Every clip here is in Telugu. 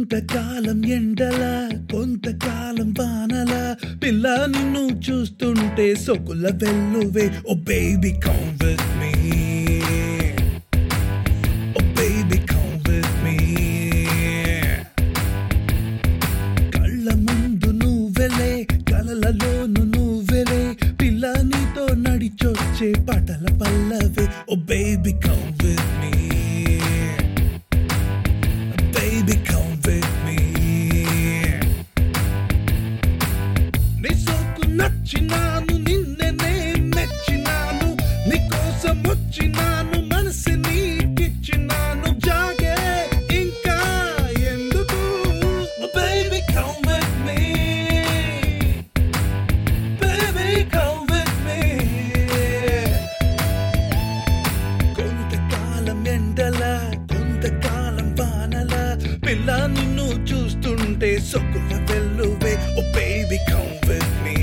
కొంతకాలం ఎండల కొంతకాలం వానల పిల్ల నిన్ను చూస్తుంటే సొకుల వెల్లువే oh baby come with me oh baby come with me కళ్ళ ముందు నువ్వెలే కలలలోను నువ్వెలే పిల్ల నీతో నడిచొచ్చే పాటల పల్లవే oh baby come with me baby come with me నీ సోకు నచ్చినాను నిన్ననే మెచ్చినాను నీ కోసం వచ్చినాను మనసు నీకిచ్చినాను జాగే ఇంకా ఎందుకు baby come with me baby come with me కొంతకాలం ఎండల కొంతకాలం వానల పిల్ల నిన్ను చూస్తుంటే సొక్కుల వెల్లువే oh baby come with me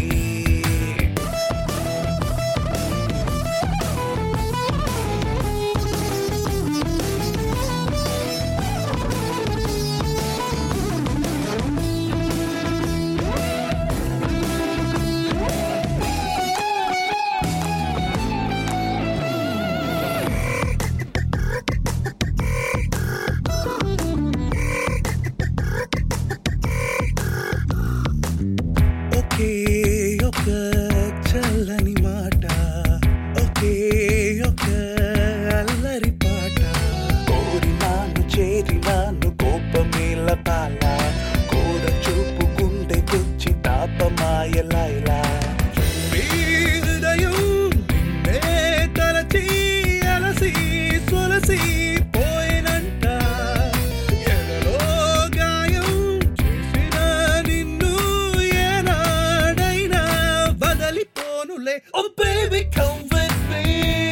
ఒకే ఒక చల్లని మాట ఒకే ఒక అల్లరి పాట కోరినాను చేరినాను కోపమేల పాల కోర చూపు గుండె గుచ్చి తాపమాయలాయలా మీ హృదయం నిన్నే తలచి అలసి సొలసి పోయినంట ఎదలో గాయం చేసిన నిన్ను ఏనాడైనా వదలిపోనులే oh baby come with me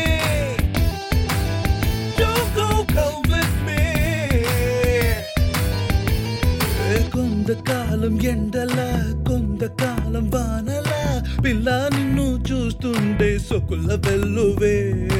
Don't go come with me కొంతకాలం ఎండల కొంతకాలం వానల పిల్ల నిన్ను చూస్తుంటే సొకుల వెల్లువే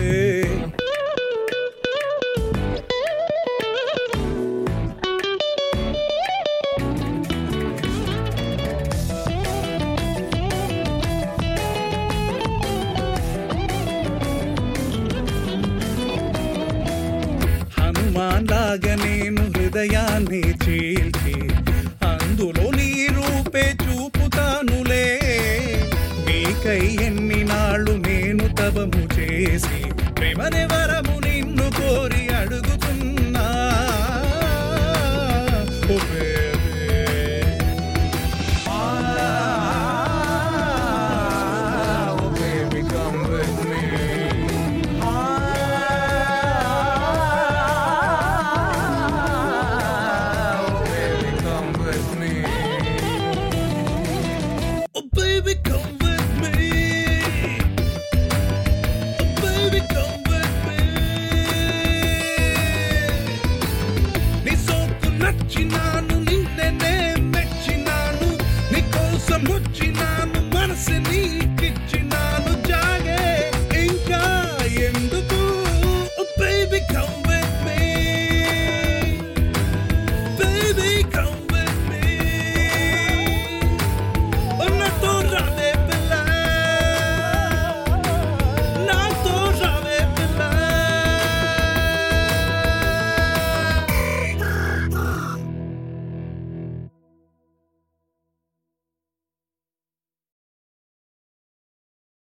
హనుమాన్ లాగా నేను హృదయాన్ని చీల్చి అందులో నీ రూపే చూపుతానులే నీకై ఎన్ని నాళ్ళు నేను తపము చేసి ప్రేమనే వరము నిన్ను కోరి అడుగుతున్నా